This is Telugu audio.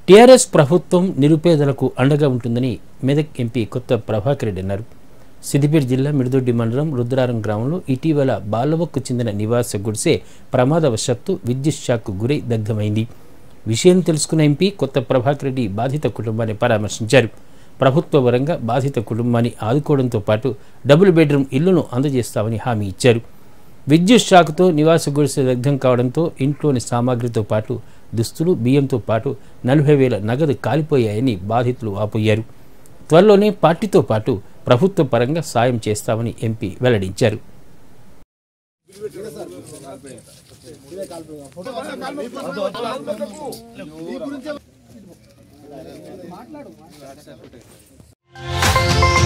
టీఆర్ఎస్ ప్రభుత్వం నిరుపేదలకు అండగా ఉంటుందని మెదక్ ఎంపీ కొత్త ప్రభాకర్ రెడ్డి అన్నారు సిద్దిపేట జిల్లా మిడిదొడ్డి మండలం రుద్రారం గ్రామంలో ఇటీవల బాలవకు చెందిన నివాస గుడిసె ప్రమాదవశాత్తు విద్యుత్ షాక్కు గురై దగ్ధమైంది విషయం తెలుసుకున్న ఎంపీ కొత్త ప్రభాకర్ రెడ్డి బాధిత కుటుంబాన్ని పరామర్శించారు ప్రభుత్వ పరంగా బాధిత కుటుంబాన్ని ఆదుకోవడంతో పాటు డబుల్ బెడ్రూమ్ ఇల్లును అందజేస్తామని హామీ ఇచ్చారు విద్యుత్ షాక్తో నివాస గుడిసె దగ్ధం కావడంతో ఇంట్లోని సామాగ్రితో పాటు దుస్తులు బియ్యంతో పాటు నలభై వేల నగదు కాలిపోయాయని బాధితులు వాపోయారు త్వరలోనే పార్టీతో పాటు ప్రభుత్వ పరంగా సాయం చేస్తామని ఎంపీ వెల్లడించారు మాట్లాడు